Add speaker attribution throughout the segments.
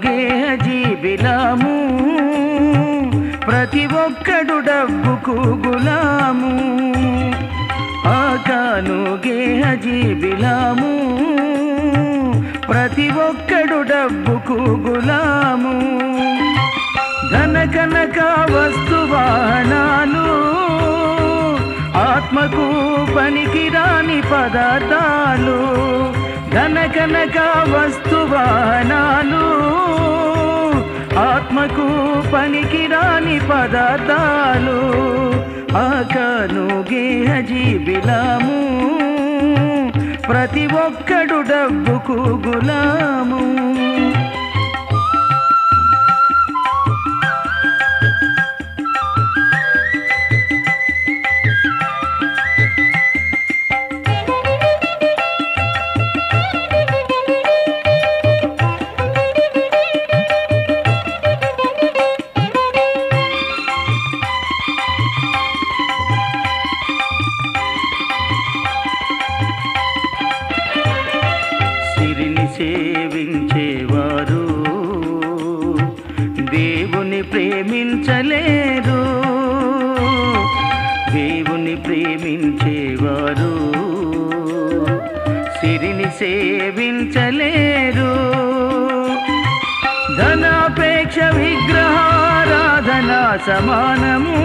Speaker 1: గేహజీబిలాము ప్రతి ఒక్కడు డబ్బుకు గులాము ఆకాను గేహజీబిలాము ప్రతి ఒక్కడు డబ్బుకు గులాము ధన కనక వస్తువాహనాలు ఆత్మకు పనికిరాని పదార్థాలు ధన కనక వస్తువాహనాలు ఆత్మకు పనికిరాని పదార్థాలు ఆకాను గేహజీబిలాము ప్రతి ఒక్కడు డబ్బుకు గులాము సిరిని సేవించేవారు దేవుని ప్రేమించలేరు దేవుని ప్రేమించేవారు సిరిని సేవించలేరు ధనాపేక్ష విగ్రహారాధన సమానము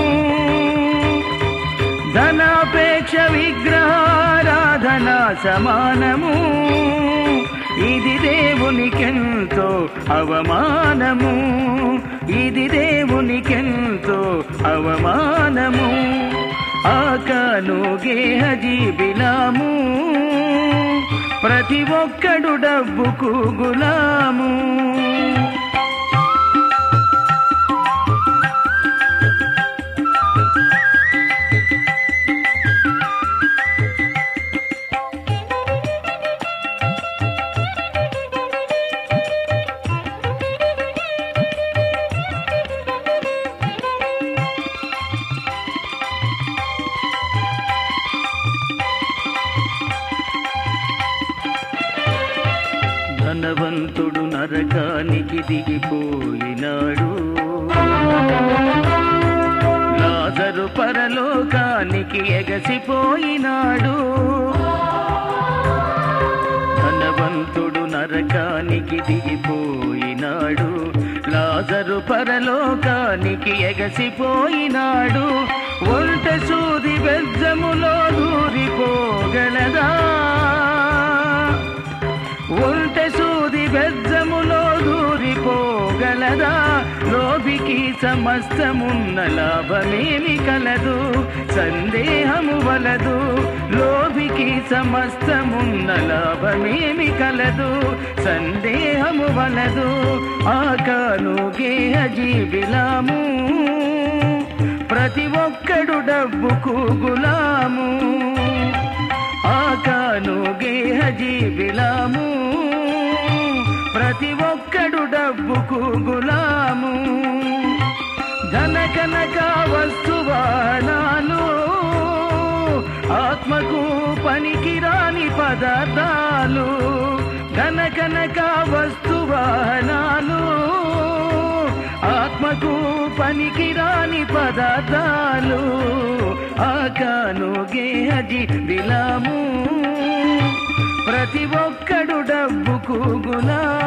Speaker 1: ధనాపేక్ష విగ్రహారాధన సమానము ఇది దేవునికెంతో అవమానము ఇది దేవునికెంతో అవమానము ఆకాను గేహజీబిలాము ప్రతి ఒక్కడు డబ్బుకు గులాము ధనవంతుడు నరకానికి దిగిపోయినాడు లాజరు పరలోకానికి ఎగసిపోయినాడు ధనవంతుడు నరకానికి దిగిపోయినాడు లాజరు పరలోకానికి ఎగసిపోయినాడు ఒంట సూది బెజ్జములో దూరిపోగలదా ఒంట సూది బెజ్జములో దూరిపోగలదా లోభికి సమస్తమున్న లాభమేమి కలదు సందేహము వలదు లోభికి సమస్తమున్న లాభమేమి కలదు సందేహము వలదు ఆకాను గేహజీవిలాము ప్రతి ఒక్కడు డబ్బుకు గులాము ఆకాను గేహజీవిలాము ప్రతి ఒక్కడు డబ్బుకు గులాము ధన కనక వస్తువానాలు ఆత్మకు పనికిరాని పదార్థాలు ధన కనక వస్తువానాలు ఆత్మకు పనికిరాని పదార్థాలు ఆకాను గేహజి విలాము ప్రతి ఒక్కడు డబ్బుకు గులా